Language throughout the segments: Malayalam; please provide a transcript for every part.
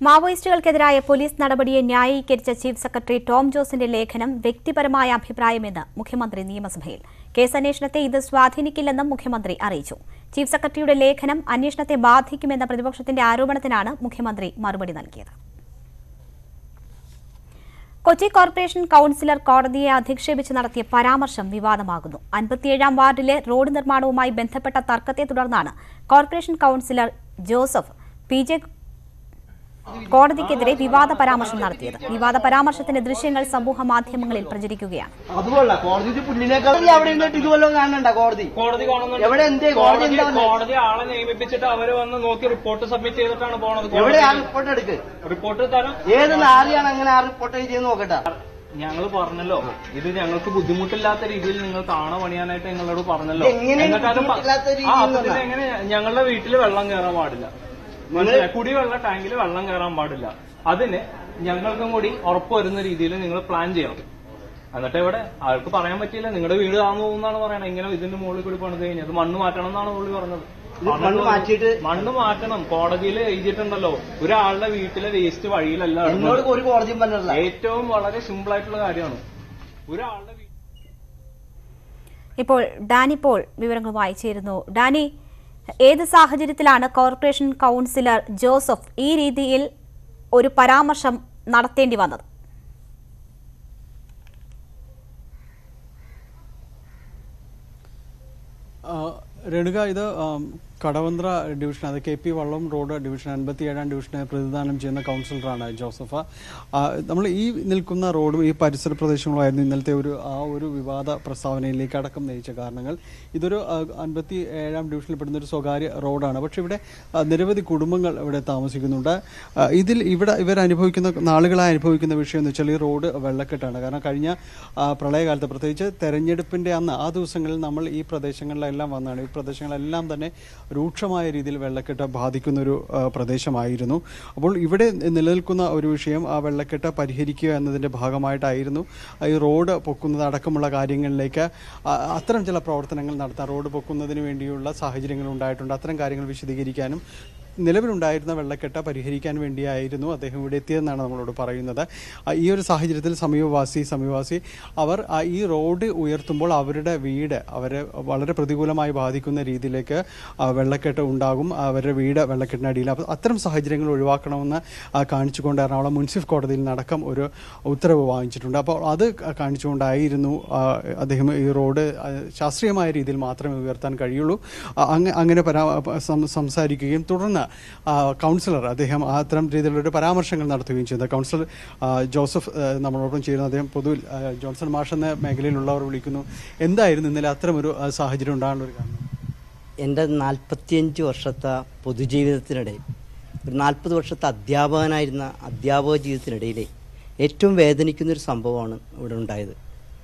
മാവോയിസ്റ്റുകൾക്കെതിരായ പോലീസ് നടപടിയെ ന്യായീകരിച്ച ചീഫ് സെക്രട്ടറി ടോം ജോസിന്റെ ലേഖനം വ്യക്തിപരമായ അഭിപ്രായമെന്ന് മുഖ്യമന്ത്രി നിയമസഭയിൽ കേസന്വേഷണത്തെ ഇത് സ്വാധീനിക്കില്ലെന്നും മുഖ്യമന്ത്രി അറിയിച്ചു ചീഫ് സെക്രട്ടറിയുടെ ലേഖനം അന്വേഷണത്തെ ബാധിക്കുമെന്ന പ്രതിപക്ഷത്തിന്റെ ആരോപണത്തിനാണ് മുഖ്യമന്ത്രി മറുപടി നൽകിയത് കൊച്ചി കോർപ്പറേഷൻ കൌൺസിലർ കോടതിയെ അധിക്ഷേപിച്ച് നടത്തിയ പരാമർശം വിവാദമാകുന്നു അൻപത്തിയേഴാം വാർഡിലെ റോഡ് നിർമ്മാണവുമായി ബന്ധപ്പെട്ട തർക്കത്തെ തുടർന്നാണ് corporation councillor Joseph P J കോടതിക്കെതിരെ വിവാദ പരാമർശം നടത്തിയത് വിവാദ പരാമർശത്തിന്റെ ദൃശ്യങ്ങൾ സമൂഹ മാധ്യമങ്ങളിൽ പ്രചരിക്കുകയാണ് അതുകൊള്ള കോടതി പുല്ലിനേക്കാൾ അവിടെ ഇരുന്നിട്ട് ഇതുവല്ലോ കാണണ്ട കോടതി കോടതി കാണുന്നുണ്ട് എവിടെ എന്തേ? കോടതി എന്താ പറഞ്ഞത്? കോടതി ആളെ നിയമിപ്പിച്ചിട്ട് അവര് വന്ന് നോക്കി റിപ്പോർട്ട് സബ്മിറ്റ് ചെയ്തിട്ടാണ് പോണത് എവിടെ ആ റിപ്പോർട്ട് എടുക്ക് റിപ്പോർട്ട് തരാം ഏത് നാറിയാണ് അങ്ങനെ ആ റിപ്പോർട്ട് ചെയ്ത് നോക്കട്ടെ ഞങ്ങൾ പറഞ്ഞല്ലോ ഇത് ഞങ്ങൾക്ക് ബുദ്ധിമുട്ടില്ലാത്ത രീതിയിൽ നിങ്ങൾ കാണ പണിയാനായിട്ട് ഞങ്ങളോട് പറഞ്ഞല്ലോ എങ്ങനെ എന്നിട്ട് അത് പ- ബുദ്ധിമുട്ടില്ലാത്ത രീതിയിൽ ആ, അപ്പൊ എന്നതാ? പിന്നെ എങ്ങനെ ഞങ്ങളുടെ വീട്ടിൽ വെള്ളം കയറാൻ പാടില്ല മനസ്സിലായോ? കുടിവെള്ള ടാങ്കിൽ വെള്ളം കയറാൻ പാടില്ല അതിന് ഞങ്ങൾക്കും കൂടി ഉറപ്പ് വരുന്ന രീതിയിൽ നിങ്ങൾ പ്ലാൻ ചെയ്യണം എന്നിട്ട് ഇവിടെ ആൾക്ക് പറയാൻ പറ്റിയില്ല നിങ്ങളുടെ വീട് താന്നു പോകുന്നാണ് പറയണത് ഇങ്ങനെ ഇതിന്റെ മുകളിൽ കൂടി പണിത് കഴിഞ്ഞത് മണ്ണ് മാറ്റണം എന്നാണ് പുള്ളി പറഞ്ഞത് ഇത് മണ്ണ് മാറ്റിയിട്ട് മണ്ണ് മാറ്റണം കോടതിയിൽ എഴുതിയിട്ടുണ്ടല്ലോ ഒരാളുടെ വീട്ടിലെ വേസ്റ്റ് വഴിയിലല്ല എന്നോട് ഇടുന്നത്. ഒരു കോടതിയും പറഞ്ഞില്ല ഏറ്റവും വളരെ സിമ്പിൾ ആയിട്ടുള്ള കാര്യമാണ് ഒരാളുടെ വീ- ഇപ്പോൾ ഡാനി പോൾ വിവരങ്ങളുമായി ചേരുന്നു ഡാനി ഏത് സാഹചര്യത്തിലാണ് കോർപ്പറേഷൻ കൌൺസിലർ ജോസഫ് ഈ രീതിയിൽ ഒരു പരാമർശം നടത്തേണ്ടി വന്നത് ആ, രേണുക ഇത് ആം, കടവന്ത്ര ഡിവിഷൻ അത് K P Vallam road division അൻപത്തിയേഴാം ഡിവിഷനെ പ്രതിദാനം ചെയ്യുന്ന കൗൺസിലറാണ് ജോസഫ് ആ, നമ്മൾ ഈ നിൽക്കുന്ന റോഡും ഈ പരിസര പ്രദേശങ്ങളുമായിരുന്നു ഇന്നലത്തെ ഒരു ആ ഒരു വിവാദ പ്രസ്താവനയിലേക്ക് അടക്കം നയിച്ച കാരണങ്ങൾ ഇതൊരു ആ, അൻപത്തി ഏഴാം ഡിവിഷനിൽ പെടുന്ന ഒരു സ്വകാര്യ റോഡാണ് പക്ഷെ ഇവിടെ ആ, നിരവധി കുടുംബങ്ങൾ ഇവിടെ താമസിക്കുന്നുണ്ട് ആ, ഇതിൽ ഇവിടെ ഇവർ അനുഭവിക്കുന്ന നാളുകളായി അനുഭവിക്കുന്ന വിഷയം എന്ന് വെച്ചാൽ ഈ റോഡ് വെള്ളക്കെട്ടാണ് കാരണം കഴിഞ്ഞ ആ, പ്രളയകാലത്ത് പ്രത്യേകിച്ച് തെരഞ്ഞെടുപ്പിന്റെ അന്ന് ആ ദിവസങ്ങളിൽ നമ്മൾ ഈ പ്രദേശങ്ങളിലെല്ലാം വന്നാണ് ഈ പ്രദേശങ്ങളെല്ലാം തന്നെ രൂക്ഷമായ രീതിയിൽ വെള്ളക്കെട്ട് ബാധിക്കുന്ന ഒരു ആ, പ്രദേശമായിരുന്നു അപ്പോൾ ഇവിടെ നിലനിൽക്കുന്ന ഒരു വിഷയം ആ വെള്ളക്കെട്ട് പരിഹരിക്കുക എന്നതിന്റെ ഭാഗമായിട്ടായിരുന്നു ആ, ഈ റോഡ് പൊക്കുന്നത് അടക്കമുള്ള കാര്യങ്ങളിലേക്ക് ആ, അത്തരം ചില പ്രവർത്തനങ്ങൾ നടത്താൻ റോഡ് പൊക്കുന്നതിന് വേണ്ടിയുള്ള സാഹചര്യങ്ങൾ ഉണ്ടായിട്ടുണ്ട് അത്തരം കാര്യങ്ങൾ വിശദീകരിക്കാനും നിലവിലുണ്ടായിരുന്ന വെള്ളക്കെട്ട് പരിഹരിക്കാൻ വേണ്ടിയായിരുന്നു അദ്ദേഹം ഇവിടെ എത്തിയതെന്നാണ് നമ്മളോട് പറയുന്നത് ആ, ഈ ഒരു സാഹചര്യത്തിൽ സമീപവാസി സമീപവാസി അവർ ആ ഈ റോഡ് ഉയർത്തുമ്പോൾ അവരുടെ വീട് അവരെ വളരെ പ്രതികൂലമായി ബാധിക്കുന്ന രീതിയിലേക്ക് ആ, വെള്ളക്കെട്ട് ഉണ്ടാകും അവരുടെ വീട് വെള്ളക്കെട്ടിനടിയിൽ അപ്പോൾ അത്തരം സാഹചര്യങ്ങൾ ഒഴിവാക്കണമെന്ന് ആ, കാണിച്ചുകൊണ്ട് എറണാകുളം മുൻസിഫ് കോടതിയിൽ നടക്കം ഒരു ഉത്തരവ് വാങ്ങിച്ചിട്ടുണ്ട് അപ്പോൾ അത് ക- കാണിച്ചുകൊണ്ടായിരുന്നു ആ, അദ്ദേഹം ഈ റോഡ് ആ, ശാസ്ത്രീയമായ രീതിയിൽ മാത്രമേ ഉയർത്താൻ കഴിയുള്ളൂ ആ, അങ്ങ- അങ്ങനെ പരാ സം- സംസാരിക്കുകയും തുടർന്ന് ആ, കൗൺസിലർ അദ്ദേഹം ആ അത്തരം രീതിയിലുള്ള ഒരു പരാമർശങ്ങൾ നടത്തുകയും ചെയ്തത് കൗൺസിലർ ആ, ജോസഫ് ആ, നമ്മളോടൊപ്പം ചേരുന്ന അദ്ദേഹം പൊതുവിൽ ആ, ജോൺസൺ മാഷ് എന്ന മേഖലയിലുള്ളവർ വിളിക്കുന്നു എന്തായിരുന്നു ഇന്നലെ അത്തരമൊരു ആ, സാഹചര്യം ഉണ്ടാകാനുള്ള ഒരു കാരണം എൻ്റെ നാൽപ്പത്തിയഞ്ച് വർഷത്തെ പൊതുജീവിതത്തിനിടയിൽ ഒരു നാൽപ്പത് വർഷത്തെ അധ്യാപകനായിരുന്ന അധ്യാപക ജീവിതത്തിനിടയിൽ ഏറ്റവും വേദനിക്കുന്നൊരു സംഭവമാണ് ഇവിടെ ഉണ്ടായത്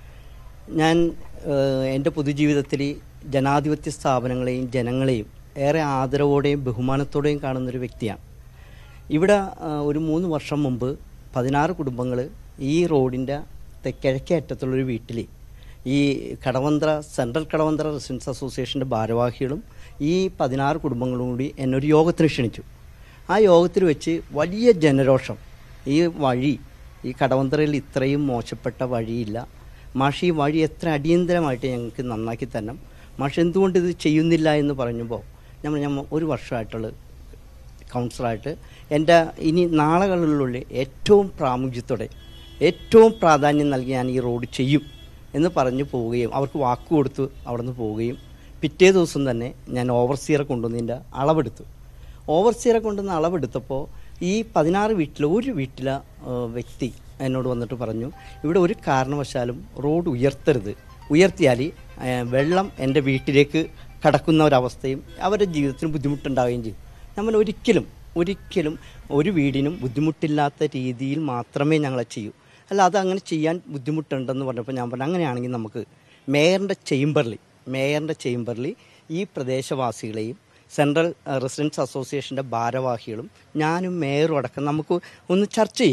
ഞാൻ ഏഹ്, എൻ്റെ പൊതുജീവിതത്തിൽ ജനാധിപത്യ സ്ഥാപനങ്ങളെയും ജനങ്ങളെയും ഏറെ ആദരവോടെയും ബഹുമാനത്തോടെയും കാണുന്നൊരു വ്യക്തിയാണ് ഇവിടെ ആ, ഒരു മൂന്ന് വർഷം മുമ്പ് പതിനാറ് കുടുംബങ്ങൾ ഈ റോഡിൻ്റെ തെക്കിഴക്കേ അറ്റത്തുള്ളൊരു വീട്ടിൽ ഈ കടവന്ത്ര സെൻട്രൽ കടവന്ത്ര റെസിഡൻസ് അസോസിയേഷൻ്റെ ഭാരവാഹികളും ഈ പതിനാറ് കുടുംബങ്ങളും കൂടി എന്നെ ഒരു യോഗത്തിന് ക്ഷണിച്ചു ആ യോഗത്തിൽ വെച്ച് വലിയ ജനരോഷം ഈ വഴി ഈ കടവന്ത്രയിൽ ഇത്രയും മോശപ്പെട്ട വഴിയില്ല മാഷി ഈ വഴി എത്ര അടിയന്തരമായിട്ട് ഞങ്ങൾക്ക് നന്നാക്കി തരണം മാഷ് എന്തുകൊണ്ട് ഇത് ചെയ്യുന്നില്ല എന്ന് പറഞ്ഞപ്പോൾ നമ്മൾ ഞാൻ ഒരു വർഷമായിട്ടുള്ള കൗൺസിലറായിട്ട് എൻ്റെ ഇനി നാളുകളിലുള്ള ഏറ്റവും പ്രാമുഖ്യത്തോടെ ഏറ്റവും പ്രാധാന്യം നൽകി ഞാൻ ഈ റോഡ് ചെയ്യും എന്ന് പറഞ്ഞു പോവുകയും അവർക്ക് വാക്ക് കൊടുത്ത് അവിടെ നിന്ന് പോവുകയും പിറ്റേ ദിവസം തന്നെ ഞാൻ ഓവർസിയറെ കൊണ്ടുവന്നതിൻ്റെ അളവെടുത്തു ഓവർസിയറെ കൊണ്ടുവന്ന് അളവെടുത്തപ്പോൾ ഈ പതിനാറ് വീട്ടിൽ ഒരു വീട്ടിലെ ആ, വ്യക്തി എന്നോട് വന്നിട്ട് പറഞ്ഞു ഇവിടെ ഒരു കാരണവശാലും റോഡ് ഉയർത്തരുത് ഉയർത്തിയാൽ ആ, വെള്ളം എൻ്റെ വീട്ടിലേക്ക് കടക്കുന്ന ഒരവസ്ഥയും അവരുടെ ജീവിതത്തിന് ബുദ്ധിമുട്ടുണ്ടാവുകയും ചെയ്യും നമ്മൾ ഒരിക്കലും ഒരിക്കലും ഒരു വീടിനും ബുദ്ധിമുട്ടില്ലാത്ത രീതിയിൽ മാത്രമേ ഞങ്ങളെ ചെയ്യൂ അല്ല അത് അങ്ങനെ ചെയ്യാൻ ബുദ്ധിമുട്ടുണ്ടെന്ന് പറഞ്ഞപ്പോൾ ഞാൻ പറഞ്ഞു അങ്ങനെയാണെങ്കിൽ നമുക്ക് മേയറിൻ്റെ ചേംബറിൽ മേയറിൻ്റെ ചേംബറിൽ ഈ പ്രദേശവാസികളെയും സെൻട്രൽ റെസിഡൻസ് അസോസിയേഷൻ്റെ ഭാരവാഹികളും ഞാനും മേയറും അടക്കം നമുക്ക് ഒന്ന് ചർച്ച ചെയ്യാം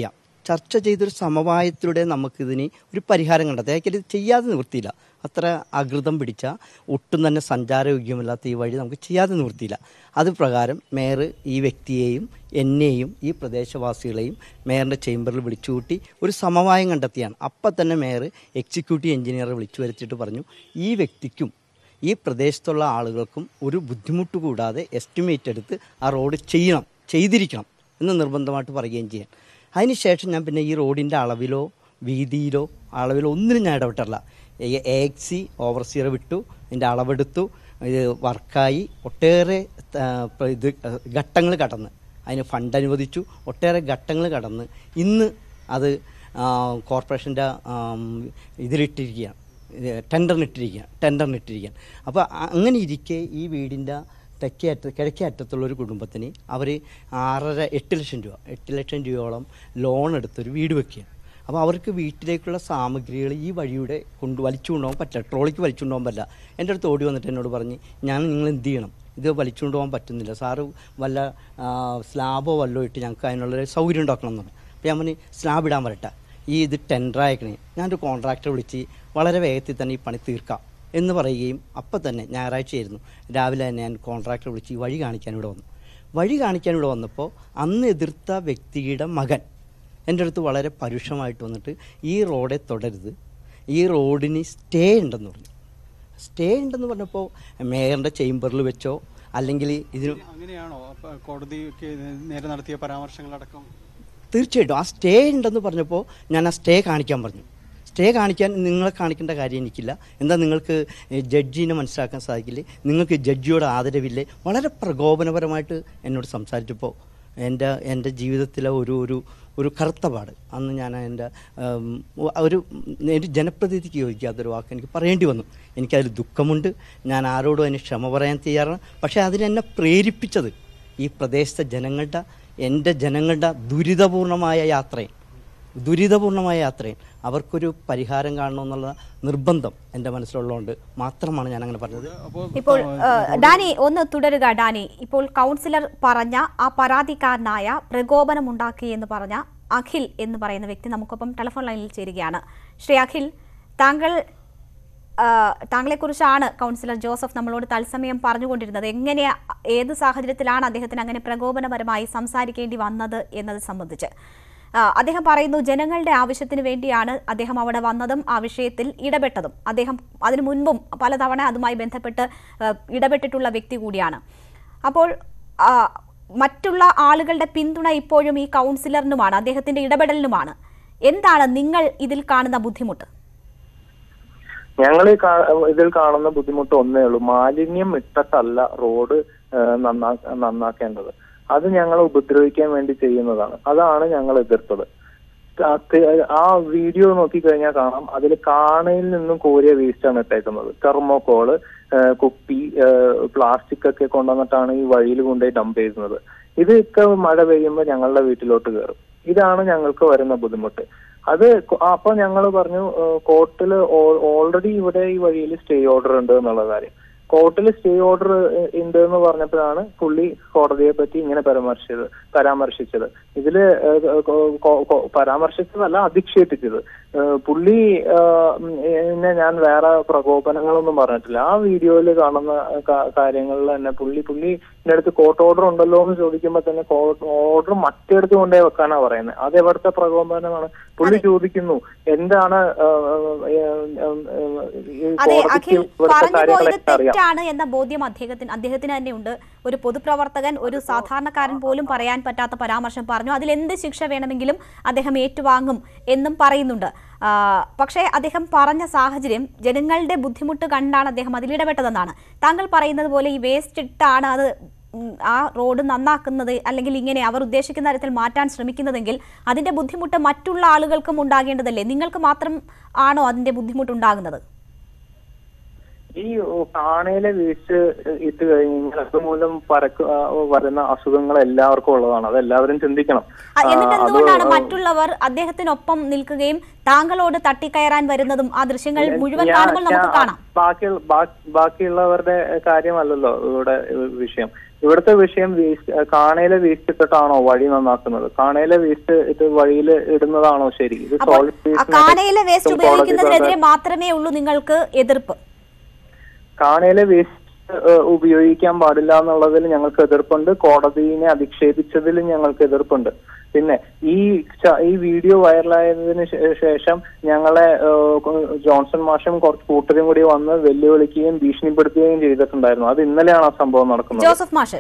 ചർച്ച ചെയ്തൊരു സമവായത്തിലൂടെ നമുക്കിതിന് ഒരു പരിഹാരം കണ്ടെത്താം ഏക്കല് ചെയ്യാതെ നിവൃത്തിയില്ല അത്ര അകൃതം പിടിച്ച ഒട്ടും തന്നെ സഞ്ചാരയോഗ്യമല്ലാത്ത ഈ വഴി നമുക്ക് ചെയ്യാതെ നിവൃത്തിയില്ല അത് പ്രകാരം മേയർ ഈ വ്യക്തിയെയും എന്നെയും ഈ പ്രദേശവാസികളെയും മേയറിൻ്റെ ചേംബറിൽ വിളിച്ചുകൂട്ടി ഒരു സമവായം കണ്ടെത്തിയാണ് അപ്പം തന്നെ മേയർ എക്സിക്യൂട്ടീവ് എഞ്ചിനീയറെ വിളിച്ചു വരുത്തിയിട്ട് പറഞ്ഞു ഈ വ്യക്തിക്കും ഈ പ്രദേശത്തുള്ള ആളുകൾക്കും ഒരു ബുദ്ധിമുട്ട് കൂടാതെ എസ്റ്റിമേറ്റ് എടുത്ത് ആ റോഡ് ചെയ്യണം ചെയ്തിരിക്കണം എന്ന് നിർബന്ധമായിട്ട് പറയുകയും ചെയ്യാൻ അതിനുശേഷം ഞാൻ പിന്നെ ഈ റോഡിൻ്റെ അളവിലോ വീതിയിലോ അളവിലോ ഒന്നിനും ഞാൻ ഇടപെട്ടില്ല എ എക്സി ഓവർസിയർ വിട്ടു ഇതിൻ്റെ അളവെടുത്തു ഇത് വർക്കായി ഒട്ടേറെ ആ, പ- ഇത് ഘട്ടങ്ങൾ കടന്ന് അതിന് ഫണ്ട് അനുവദിച്ചു ഒട്ടേറെ ഘട്ടങ്ങൾ കടന്ന് ഇന്ന് അത് ആ, കോർപ്പറേഷൻ്റെ ആം, ഇതിലിട്ടിരിക്കുകയാണ് ഇത് ടെൻഡറിനിട്ടിരിക്കുകയാണ് ടെൻഡറിനിട്ടിരിക്കുകയാണ് അപ്പോൾ അങ്ങനെ ഇരിക്കെ ഈ വീടിൻ്റെ തെക്കേ അറ്റ കിഴക്കേ അറ്റത്തുള്ള ഒരു കുടുംബത്തിന് അവർ ആറര എട്ട് ലക്ഷം രൂപ എട്ട് ലക്ഷം രൂപയോളം ലോൺ എടുത്തൊരു വീട് വെക്കുകയാണ് അപ്പോൾ അവർക്ക് വീട്ടിലേക്കുള്ള സാമഗ്രികൾ ഈ വഴിയുടെ കൊണ്ട് വലിച്ചു കൊണ്ടുപോകാൻ പറ്റില്ല ട്രോളിക്ക് വലിച്ചു കൊണ്ടുപോകാൻ പറ്റില്ല എൻ്റെ അടുത്ത് ഓടി വന്നിട്ട് എന്നോട് പറഞ്ഞ് ഞാൻ നിങ്ങൾ എന്ത് ചെയ്യണം ഇത് വലിച്ചു കൊണ്ടുപോകാൻ പറ്റുന്നില്ല സാറ് വല്ല ആ, സ്ലാബോ വല്ലോ ഇട്ട് ഞങ്ങൾക്ക് അതിനുള്ളൊരു സൗകര്യം ഉണ്ടാക്കണം എന്ന് പറഞ്ഞു അപ്പോൾ ഞാൻ പറഞ്ഞു സ്ലാബ് ഇടാൻ വരട്ടെ ഈ ഇത് ടെൻഡർ അയക്കണേ ഞാനൊരു കോൺട്രാക്ടറെ വിളിച്ച് വളരെ വേഗത്തിൽ തന്നെ ഈ പണി തീർക്കാം എന്ന് പറയുകയും അപ്പം തന്നെ ഞായറാഴ്ചയായിരുന്നു രാവിലെ തന്നെ ഞാൻ കോൺട്രാക്ടറെ വിളിച്ച് ഈ വഴി കാണിക്കാൻ ഇവിടെ വന്നു വഴി കാണിക്കാൻ ഇവിടെ വന്നപ്പോൾ അന്ന് എതിർത്ത വ്യക്തിയുടെ മകൻ എൻ്റെ അടുത്ത് വളരെ പരുഷമായിട്ട് വന്നിട്ട് ഈ റോഡെ തുടരുത് ഈ റോഡിന് സ്റ്റേ ഉണ്ടെന്ന് പറഞ്ഞു സ്റ്റേ ഉണ്ടെന്ന് പറഞ്ഞപ്പോൾ മേയറിൻ്റെ ചേംബറിൽ വെച്ചോ അല്ലെങ്കിൽ ഇതിന് അങ്ങനെയാണോ അപ്പൊ കോടതിക്ക് നേരെ നടത്തിയ പരാമർശങ്ങളടക്കം തീർച്ചയായിട്ടും ആ സ്റ്റേ ഉണ്ടെന്ന് പറഞ്ഞപ്പോൾ ഞാൻ ആ സ്റ്റേ കാണിക്കാൻ പറഞ്ഞു സ്റ്റേ കാണിക്കാൻ നിങ്ങളെ കാണിക്കേണ്ട കാര്യം എനിക്കില്ല എന്താ നിങ്ങൾക്ക് ജഡ്ജിനെ മനസ്സിലാക്കാൻ സാധിക്കില്ലേ നിങ്ങൾക്ക് ജഡ്ജിയോട് ആദരവില്ലേ വളരെ പ്രകോപനപരമായിട്ട് എന്നോട് സംസാരിച്ചപ്പോൾ എൻ്റെ എൻ്റെ ജീവിതത്തിലെ ഒരു ഒരു ഒരു കറുത്ത പാട് അന്ന് ഞാൻ എൻ്റെ ഉം, ഒരു ഒരു ജനപ്രതിനിധിക്ക് യോജിക്കാത്തൊരു വാക്ക് എനിക്ക് പറയേണ്ടി വന്നു എനിക്കതിൽ ദുഃഖമുണ്ട് ഞാൻ ആരോടും അതിന് ക്ഷമ പറയാൻ തയ്യാറാണ് പക്ഷേ അതിനെന്നെ പ്രേരിപ്പിച്ചത് ഈ പ്രദേശത്തെ ജനങ്ങളുടെ എൻ്റെ ജനങ്ങളുടെ ദുരിതപൂർണമായ യാത്രയും ദുരിതപൂർണമായ യാത്രയും അവർക്കൊരു പരിഹാരം കാണണമെന്നുള്ള നിർബന്ധം എൻ്റെ മനസ്സിലുള്ളതുകൊണ്ട് മാത്രമാണ് ഞാൻ അങ്ങനെ പറഞ്ഞത് അപ്പോൾ ഇപ്പോൾ ഏഹ്, ഡാനി ഒന്ന് തുടരുക ഡാനി ഇപ്പോൾ കൗൺസിലർ പറഞ്ഞ ആ പരാതിക്കാരനായ പ്രകോപനമുണ്ടാക്കി എന്ന് പറഞ്ഞ അഖിൽ എന്ന് പറയുന്ന വ്യക്തി നമുക്കൊപ്പം ടെലിഫോൺ ലൈനിൽ ചേരുകയാണ് ശ്രീ അഖിൽ താങ്കൾ ഏഹ്, താങ്കളെക്കുറിച്ചാണ് കൗൺസിലർ ജോസഫ് നമ്മളോട് തത്സമയം പറഞ്ഞുകൊണ്ടിരുന്നത് എങ്ങനെ ഏത് സാഹചര്യത്തിലാണ് അദ്ദേഹത്തിന് അങ്ങനെ പ്രകോപനപരമായി സംസാരിക്കേണ്ടി വന്നത് എന്നത് സംബന്ധിച്ച് ആ, അദ്ദേഹം പറയുന്നു ജനങ്ങളുടെ ആവശ്യത്തിന് വേണ്ടിയാണ് അദ്ദേഹം അവിടെ വന്നതും ആ വിഷയത്തിൽ ഇടപെട്ടതും അദ്ദേഹം അതിനു മുൻപും പലതവണ അതുമായി ബന്ധപ്പെട്ട് ആ, ഇടപെട്ടിട്ടുള്ള വ്യക്തി കൂടിയാണ് അപ്പോൾ ആ, മറ്റുള്ള ആളുകളുടെ പിന്തുണ ഇപ്പോഴും ഈ കൗൺസിലറിനുമാണ് അദ്ദേഹത്തിന്റെ ഇടപെടലിനുമാണ് എന്താണ് നിങ്ങൾ ഇതിൽ കാണുന്ന ബുദ്ധിമുട്ട് ഞങ്ങൾ ഇതിൽ കാണുന്ന ബുദ്ധിമുട്ട് ഒന്നേ ഉള്ളൂ മാലിന്യം ഇട്ടിട്ടല്ല റോഡ് ഏഹ്, നന്നാ നന്നാക്കേണ്ടത് അത് ഞങ്ങളെ ഉപദ്രവിക്കാൻ വേണ്ടി ചെയ്യുന്നതാണ് അതാണ് ഞങ്ങൾ എതിർത്തത് ആ ത- ആ വീഡിയോ നോക്കിക്കഴിഞ്ഞാൽ കാണാം അതിൽ കാണയിൽ നിന്നും കോരിയ വേസ്റ്റ് ആണ് ഇട്ടേക്കുന്നത് തെർമോകോള് ഏഹ്, കുപ്പി പ്ലാസ്റ്റിക് ഒക്കെ കൊണ്ടുവന്നിട്ടാണ് ഈ വഴിയിൽ കൊണ്ടുപോയി ഡംപ് ചെയ്യുന്നത് ഇതൊക്കെ മഴ പെയ്യുമ്പോൾ ഞങ്ങളുടെ വീട്ടിലോട്ട് കയറും ഇതാണ് ഞങ്ങൾക്ക് വരുന്ന ബുദ്ധിമുട്ട് അത് കൊ- അപ്പൊ ഞങ്ങൾ പറഞ്ഞു കോർട്ടിൽ ഓൾറെഡി ഇവിടെ ഈ വഴിയിൽ സ്റ്റേ ഓർഡർ ഉണ്ട് എന്നുള്ള കാര്യം കോർട്ടിൽ സ്റ്റേ ഓർഡർ ഉണ്ട് എന്ന് പറഞ്ഞപ്പോഴാണ് പുള്ളി കോടതിയെ പറ്റി ഇങ്ങനെ പരാമർശിച്ചത് പരാമർശിച്ചത് ഇതില് ഏഹ്, കൊ- കൊ- കൊ- പരാമർശിച്ചതല്ല അധിക്ഷേപിച്ചത് ഏഹ്, പുള്ളി ഏഹ്, ഉം, എന്നെ ഞാൻ വേറെ പ്രകോപനങ്ങളൊന്നും പറഞ്ഞിട്ടില്ല ആ വീഡിയോയിൽ കാണുന്ന കാ- കാര്യങ്ങളിൽ തന്നെ പുള്ളി പുള്ളി എന്റെ അടുത്ത് കോർട്ട് ഓർഡർ ഉണ്ടല്ലോ എന്ന് ചോദിക്കുമ്പോൾ തന്നെ കോർട്ട് ഓർഡർ മറ്റേടത്ത് കൊണ്ടേ വെക്കാനാ പറയുന്നത് അത് എവിടുത്തെ പ്രകോപനമാണ് പുള്ളി ചോദിക്കുന്നു എന്താണ് ഏഹ്, ഏഹ്, ഏഹ്, ഏഹ്, ഈ അതെ കോടതിക്ക് അഖിൽ ഇവിടുത്തെ പറഞ്ഞു പോയത് കാര്യങ്ങളൊക്കെ അറിയാം തെറ്റാണ് എന്ന ബോധ്യം അദ്ദേഹത്തിന് അദ്ദേഹത്തിന് തന്നെ ഉണ്ട് ഒരു പൊതുപ്രവർത്തകൻ ഒരു സാധാരണക്കാരൻ പോലും പറയാൻ പറ്റാത്ത പരാമർശം പറഞ്ഞു അതിൽ എന്ത് ശിക്ഷ വേണമെങ്കിലും അദ്ദേഹം ഏറ്റുവാങ്ങും എന്നും പറയുന്നുണ്ട് ആ, പക്ഷേ അദ്ദേഹം പറഞ്ഞ സാഹചര്യം ജനങ്ങളുടെ ബുദ്ധിമുട്ട് കണ്ടാണ് അദ്ദേഹം അതിലിടപെട്ടതെന്നാണ് താങ്കൾ പറയുന്നത് പോലെ ഈ വേസ്റ്റ് ഇട്ടാണ് അത് ഉം, ആ റോഡ് നന്നാക്കുന്നത് അല്ലെങ്കിൽ ഇങ്ങനെ അവർ ഉദ്ദേശിക്കുന്ന തരത്തിൽ മാറ്റാൻ ശ്രമിക്കുന്നതെങ്കിൽ അതിന്റെ ബുദ്ധിമുട്ട് മറ്റുള്ള ആളുകൾക്കും ഉണ്ടാകേണ്ടതല്ലേ നിങ്ങൾക്ക് മാത്രം ആണോ അതിന്റെ ബുദ്ധിമുട്ടുണ്ടാകുന്നത് ഈ കാണയിലെ വീഴ്ച ഇട്ട് കഴിഞ്ഞാൽ അതുമൂലം പരക്ക് ആ, വരുന്ന അസുഖങ്ങൾ എല്ലാവർക്കും ഉള്ളതാണ് അത് എല്ലാവരും ചിന്തിക്കണം ആ, എന്നിട്ട് ആ, അത് എന്തുകൊണ്ടാണ് മറ്റുള്ളവർ അദ്ദേഹത്തിനൊപ്പം നിൽക്കുകയും താങ്കളോട് തട്ടിക്കയറാൻ വരുന്നതും ആ ദൃശ്യങ്ങൾ മുഴുവൻ ഞാൻ- കാണുമ്പോൾ നമുക്ക് ഞാൻ- കാണാം ബാക്കി ബാ- ബാക്കിയുള്ളവരുടെ കാര്യമല്ലല്ലോ ഇവിടെ വിഷയം ഇവിടുത്തെ വിഷയം വേസ്റ്റ് കാണയിലെ വേസ്റ്റ് ഇട്ടിട്ടാണോ വഴി നന്നാക്കുന്നത് കാണയിലെ വേസ്റ്റ് ഇത് വഴിയിൽ ഇടുന്നതാണോ ശരി ഇത് അപ്പോൾ solid ആ waste കാനയിലെ വേസ്റ്റ് കോടതി ഉപയോഗിക്കുന്നതിനെതിരെ മാത്രമേ ഉള്ളൂ നിങ്ങൾക്ക് എതിർപ്പ് കാണയിലെ വേസ്റ്റ് ഏഹ്, ഉപയോഗിക്കാൻ പാടില്ല എന്നുള്ളതിൽ ഞങ്ങൾക്ക് എതിർപ്പുണ്ട് കോടതിയെ അധിക്ഷേപിച്ചതിൽ ഞങ്ങൾക്ക് എതിർപ്പുണ്ട് പിന്നെ ഈ ച- ഈ വീഡിയോ വൈറലായതിനു ശേ- ശേഷം ഞങ്ങളെ ഏഹ്, ജോൺസൺ മാഷും കുറച്ച് കൂട്ടരും കൂടി വന്ന് വെല്ലുവിളിക്കുകയും ഭീഷണിപ്പെടുത്തുകയും ചെയ്തിട്ടുണ്ടായിരുന്നു അത് ഇന്നലെയാണ് ആ സംഭവം നടക്കുന്നത് ജോസഫ് മാഷ്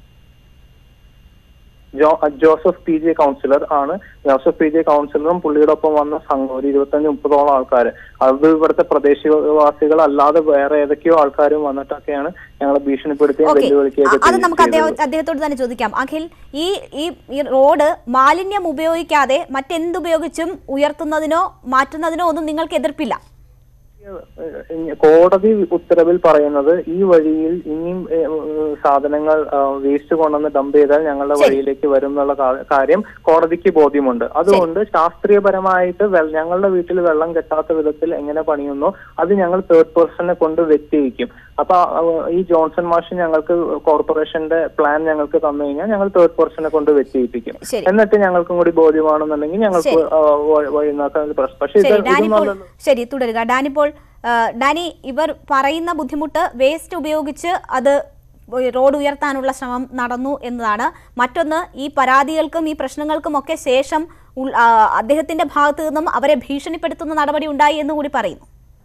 Jo Joseph P J councillor ആണ് ജോസഫ് പി ജെ കൗൺസിലറും പുള്ളിയുടെ ഒപ്പം വന്ന സംഘം ഒരു ഇരുപത്തഞ്ച് മുപ്പതോളം ആൾക്കാർ അത് ഇവിടുത്തെ പ്രദേശവാസികൾ അല്ലാതെ വേറെ ഏതൊക്കെയോ ആൾക്കാരും വന്നിട്ടൊക്കെയാണ് ഞങ്ങളെ ഭീഷണിപ്പെടുത്തുകയും ഓക്കെ വെല്ലുവിളിക്കുകയൊക്കെ അത് നമുക്ക് ചെയ്തത്. അദ്ദേഹം അദ്ദേഹത്തോട് തന്നെ ചോദിക്കാം അഖിൽ ഈ ഈ ഈ റോഡ് മാലിന്യം ഉപയോഗിക്കാതെ മറ്റെന്തുപയോഗിച്ചും ഉയർത്തുന്നതിനോ മാറ്റുന്നതിനോ ഒന്നും നിങ്ങൾക്ക് എതിർപ്പില്ല ഏഹ് കോടതി ഉത്തരവിൽ പറയുന്നത് ഈ വഴിയിൽ ഇനിയും ഏഹ്, സാധനങ്ങൾ വേസ്റ്റ് കൊണ്ടുവന്ന് ഡംപ് ചെയ്താൽ ഞങ്ങളുടെ ശരി. വഴിയിലേക്ക് വരും എന്നുള്ള കാ- കാര്യം കോടതിക്ക് ബോധ്യമുണ്ട് അതുകൊണ്ട് ശാസ്ത്രീയപരമായിട്ട് വെ- ഞങ്ങളുടെ വീട്ടിൽ വെള്ളം കെട്ടാത്ത വിധത്തിൽ എങ്ങനെ പണിയുന്നോ അത് ഞങ്ങൾ തേർഡ് പേഴ്സണെ കൊണ്ട് വ്യക്തിയിക്കും അപ്പൊ ആ, ഈ ജോൺസൺ മാഷ് ഞങ്ങൾക്ക് കോർപ്പറേഷന്റെ പ്ലാൻ ഞങ്ങൾക്ക് തന്നു കഴിഞ്ഞാൽ ഞങ്ങൾ തേർഡ് പേഴ്സണെ കൊണ്ട് വ്യക്തിയിപ്പിക്കും ശരി. എന്നിട്ട് ഞങ്ങൾക്കും കൂടി ബോധ്യമാണെന്നുണ്ടെങ്കിൽ ഞങ്ങൾക്ക് ശരി. ആ, വ- വഴിനാക്കാൻ പ്രശ്നം പക്ഷെ ഇത് ശരി ഇത് ഡാനിപ്പോൾ നല്ലത് ശരി തുടരുക ഡാനിപ്പോൾ ആ, ഡാനി ഇവർ പറയുന്ന ബുദ്ധിമുട്ട് വേസ്റ്റ് ഉപയോഗിച്ച് അത് റോഡ് ഉയർത്താനുള്ള ശ്രമം നടന്നു എന്നതാണ് മറ്റൊന്ന് ഈ പരാതികൾക്കും ഈ പ്രശ്നങ്ങൾക്കും ഒക്കെ ശേഷം ഉൾ- ആ, അദ്ദേഹത്തിന്റെ ഭാഗത്തു നിന്നും അവരെ ഭീഷണിപ്പെടുത്തുന്ന നടപടി ഉണ്ടായി എന്ന് കൂടി പറയുന്നു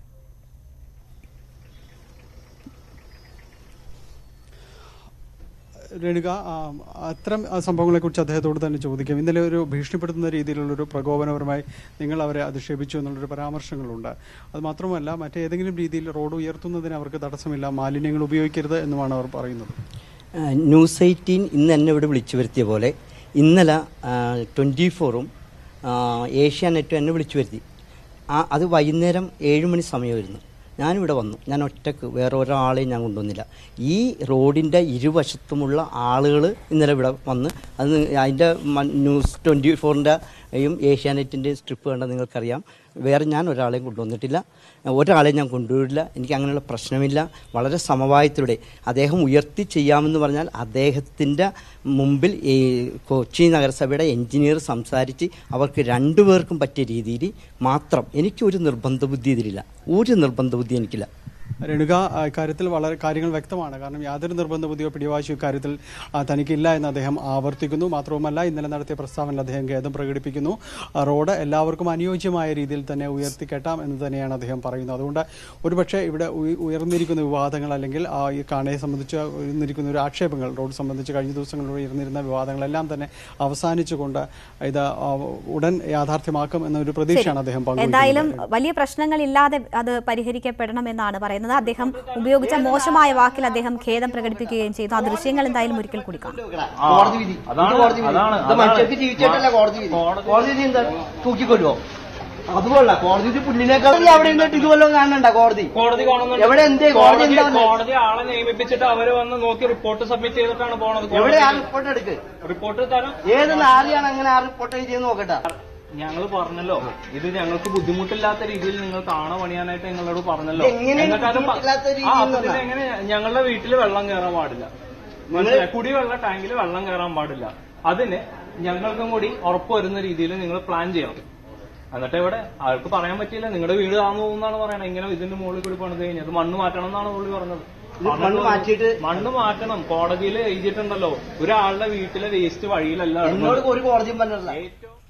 രേണുക ആ, അത്തരം ആ, സംഭവങ്ങളെക്കുറിച്ച് അദ്ദേഹത്തോട് തന്നെ ചോദിക്കാം ഇന്നലെ ഒരു ഭീഷണിപ്പെടുത്തുന്ന രീതിയിലുള്ളൊരു പ്രകോപനപരമായി നിങ്ങൾ അവരെ അധിക്ഷേപിച്ചു എന്നുള്ളൊരു പരാമർശങ്ങളുണ്ട് അത് മാത്രമല്ല മറ്റേതെങ്കിലും രീതിയിൽ റോഡ് ഉയർത്തുന്നതിന് അവർക്ക് തടസ്സമില്ല മാലിന്യങ്ങൾ ഉപയോഗിക്കരുത് എന്നുമാണ് അവർ പറയുന്നത് ആ, ന്യൂസ് എയ്റ്റീൻ ഇന്ന് എന്നെ ഇവിടെ വിളിച്ചു വരുത്തിയ പോലെ ഇന്നലെ ട്വൻറ്റി ഫോറും ഏഷ്യാനെറ്റും എന്നെ വിളിച്ചു വരുത്തി ആ അത് വൈകുന്നേരം ഏഴ് മണി സമയമായിരുന്നു ഞാനിവിടെ വന്നു ഞാൻ ഒറ്റക്ക് വേറെ ഒരാളെയും ഞാൻ കൊണ്ടുവന്നില്ല ഈ റോഡിൻ്റെ ഇരുവശത്തുമുള്ള ആളുകൾ ഇന്നലെ ഇവിടെ വന്ന് അത് അതിൻ്റെ ന്യൂസ് ട്വൻറ്റി ഫോറിൻ്റെയും ഏഷ്യാനെറ്റിൻ്റെയും സ്ട്രിപ്പ് കണ്ടാൽ നിങ്ങൾക്കറിയാം വേറെ ഞാൻ ഒരാളെയും കൊണ്ടുവന്നിട്ടില്ല ഒരാളെയും ഞാൻ കൊണ്ടുവരില്ല എനിക്ക് അങ്ങനെയുള്ള പ്രശ്നമില്ല വളരെ സമവായത്തിലൂടെ അദ്ദേഹം ഉയർത്തി ചെയ്യാമെന്ന് പറഞ്ഞാൽ അദ്ദേഹത്തിൻ്റെ മുമ്പിൽ ഈ കൊച്ചി നഗരസഭയുടെ എഞ്ചിനീയർ സംസാരിച്ച് അവർക്ക് രണ്ടുപേർക്കും പറ്റിയ രീതിയിൽ മാത്രം എനിക്കൊരു നിർബന്ധ ബുദ്ധി ഇതിലില്ല ഒരു നിർബന്ധ ബുദ്ധി എനിക്കില്ല രേണുക ആ, ഇക്കാര്യത്തിൽ വളരെ കാര്യങ്ങൾ വ്യക്തമാണ് കാരണം യാതൊരു നിർബന്ധ ബുദ്ധിയോ പിടിവാശിയോ ഇക്കാര്യത്തിൽ ആ, തനിക്കില്ല എന്ന് അദ്ദേഹം ആവർത്തിക്കുന്നു മാത്രവുമല്ല ഇന്നലെ നടത്തിയ പ്രസ്താവനയിൽ അദ്ദേഹം ഖേദം പ്രകടിപ്പിക്കുന്നു ആ, റോഡ് എല്ലാവർക്കും അനുയോജ്യമായ രീതിയിൽ തന്നെ ഉയർത്തിക്കെട്ടാം എന്ന് തന്നെയാണ് അദ്ദേഹം പറയുന്നത് അതുകൊണ്ട് ഒരുപക്ഷെ ഇവിടെ ഉയ- ഉയർന്നിരിക്കുന്ന വിവാദങ്ങൾ അല്ലെങ്കിൽ ആ, ഈ കാണയെ സംബന്ധിച്ച് ഉയർന്നിരിക്കുന്ന ഒരു ആക്ഷേപങ്ങൾ റോഡ് സംബന്ധിച്ച് കഴിഞ്ഞ ദിവസങ്ങളിൽ ഉയർന്നിരുന്ന വിവാദങ്ങളെല്ലാം തന്നെ അവസാനിച്ചുകൊണ്ട് ഇത് ആ, ഉടൻ യാഥാർത്ഥ്യമാക്കും എന്നൊരു പ്രതീക്ഷയാണ് അദ്ദേഹം എന്തായാലും പങ്കുവയ്ക്കുന്നത് വലിയ പ്രശ്നങ്ങളില്ലാതെ അത് പരിഹരിക്കപ്പെടണമെന്നാണ് പറയുന്നത് അദ്ദേഹം ഉപയോഗിച്ച മോശമായ വാക്കിൽ അദ്ദേഹം ഖേദം പ്രകടിപ്പിക്കുകയും ചെയ്തു ആ ദൃശ്യങ്ങൾ എന്തായാലും ഒരിക്കൽ കൂടി കാണാം ആ, കോടതി വിധി അതാണ് ഇത് കോടതി വിധി അതാണ് ഇത് മനുഷ്യർക്ക് ജീവിച്ചിട്ടല്ല കോടതി വിധി കോടതി- കോടതി വിധി എന്താ തൂക്കിക്കൊല്ലുവോ അതുകൊള്ള കോടതി വിധി പുല്ലിനേക്കാൾ അവിടെ ഇരുന്നിട്ട് ഇതുവല്ലോ കാണണ്ട കോടതി കോടതി കാണുന്നുണ്ട്. എവിടെ എന്തേ? കോടതി എന്താ പറഞ്ഞത്? കോടതി ആളെ നിയമിപ്പിച്ചിട്ട് അവര് വന്ന് നോക്കി റിപ്പോർട്ട് സബ്മിറ്റ് ചെയ്തിട്ടാണ് പോണത് എവിടെ ആ റിപ്പോർട്ട് എടുക്ക് റിപ്പോർട്ട് തരാം ഏത് നാരിയാണ് അങ്ങനെ ആ റിപ്പോർട്ട് ചെയ്ത് നോക്കട്ടെ ഞങ്ങൾ പറഞ്ഞല്ലോ ഇത് ഞങ്ങൾക്ക് ബുദ്ധിമുട്ടില്ലാത്ത രീതിയിൽ നിങ്ങൾ കാണ പണിയാനായിട്ട് നിങ്ങളോട് പറഞ്ഞല്ലോ ഇതെങ്ങനെ എന്നിട്ട് അത് പ- ബുദ്ധിമുട്ടില്ലാത്ത രീതിയിൽ ആ, അപ്പൊ എന്നാ? പിന്നെ എങ്ങനെ ഞങ്ങളുടെ വീട്ടിൽ വെള്ളം കയറാൻ പാടില്ല മനസ്സിലായോ? കുടിവെള്ള ടാങ്കിൽ വെള്ളം കയറാൻ പാടില്ല അതിന് ഞങ്ങൾക്കും കൂടി ഉറപ്പ് വരുന്ന രീതിയിൽ നിങ്ങൾ പ്ലാൻ ചെയ്യണം എന്നിട്ട് ഇവിടെ ആൾക്ക് പറയാൻ പറ്റിയില്ല നിങ്ങളുടെ വീട് താന്നു പോകുന്നാണ് പറയണത് ഇങ്ങനെ ഇതിന്റെ മുകളിൽ കൂടി പണിത് കഴിഞ്ഞത് മണ്ണ് മാറ്റണം എന്നാണ് പുള്ളി പറഞ്ഞത് ഇത് മണ്ണ് മാറ്റിയിട്ട് മണ്ണ് മാറ്റണം കോടതിയിൽ എഴുതിയിട്ടുണ്ടല്ലോ ഒരാളുടെ വീട്ടിലെ വേസ്റ്റ് വഴിയിലല്ല എന്നോട് ഒരു കോടതിയും പറഞ്ഞിട്ടില്ല ഏറ്റവും